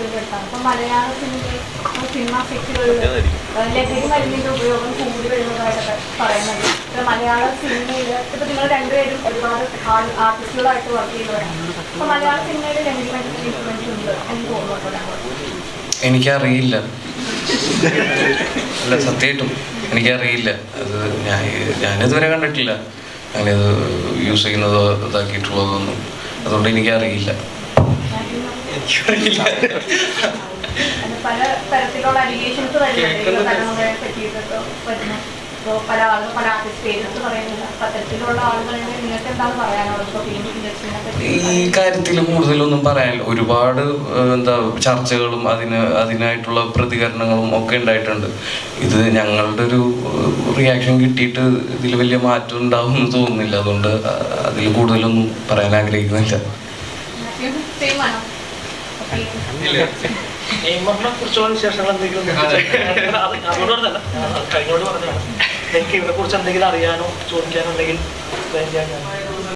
താല്പര്യപ്പെടുത്താണ് അപ്പൊ മലയാള സിനിമയിൽ സിനിമ സെക്ടറുകളിൽ ലഹരി മരുന്നിന്റെ ഉപയോഗം കൂടി വരുന്നതായിട്ടൊക്കെ പറയുന്നത് ഇപ്പൊ മലയാള സിനിമയിൽ ഇപ്പൊ നിങ്ങൾ രണ്ടുപേരും ഒരുപാട് ആർട്ടിസ്റ്റുകളായിട്ട് വർക്ക് ചെയ്യുന്നവരാണ് അപ്പൊ മലയാള സിനിമയിൽ ലഹരി മരുന്നിന്റെ ഇൻഫ്ലുവൻസ് ഉണ്ട് എന്ന് തോന്നുന്നു എനിക്കറിയില്ല അല്ല സത്യമായിട്ടും എനിക്കറിയില്ല അത് ഞാൻ ഞാനിതുവരെ കണ്ടിട്ടില്ല അങ്ങനെ ഇത് യൂസ് ചെയ്യുന്നതോ ഇതാക്കിയിട്ടുള്ളതൊന്നും അതുകൊണ്ട് എനിക്കറിയില്ല എനിക്കറിയില്ല അത് പല തരത്തിലുള്ള അലിഗേഷൻസ് വരുന്നുണ്ട് ഈ തലമുറയെ പറ്റിയിട്ടൊക്കെ വരുന്നു ഇപ്പോൾ പല ആളുകൾ പല ആർട്ടിസ്റ്റ് പേരെടുത്ത് പറയുന്നില്ല അപ്പൊ അത്തരത്തിലുള്ള ആളുകളെ നിങ്ങൾക്ക് എന്താണ് പറയാനുള്ളത് ഇപ്പോൾ ഫിലിം ഇൻഡസ്ട്രീനെ പറ്റി ഈ കാര്യത്തിൽ കൂടുതലൊന്നും പറയാനില്ല ഒരുപാട് ഏഹ്, എന്താ ചർച്ചകളും അതിന് അതിനായിട്ടുള്ള പ്രതികരണങ്ങളും ഒക്കെ ഉണ്ടായിട്ടുണ്ട് ഇത് ഞങ്ങളുടെ ഒരു റിയാക്ഷൻ കിട്ടിയിട്ട് ഇതിൽ വലിയ മാറ്റം ഉണ്ടാവും എന്ന് തോന്നുന്നില്ല അതുകൊണ്ട് അതിൽ കൂടുതലൊന്നും പറയാൻ ആഗ്രഹിക്കുന്നില്ല സെയിം ആണോ നെയ്മറിനെ കുറിച്ചുള്ള വിശേഷങ്ങൾ എന്തെങ്കിലും നിങ്ങൾക്ക് അത് അതുകൊണ്ട് പറഞ്ഞല്ല അത് കഴിഞ്ഞോട് പറഞ്ഞതാണ് നിങ്ങൾക്ക് ഇതിനെ കുറിച്ച് എന്തെങ്കിലും അറിയാനോ ചോദിക്കാനോ ഉണ്ടെങ്കിൽ വേണ്ടിയാണ്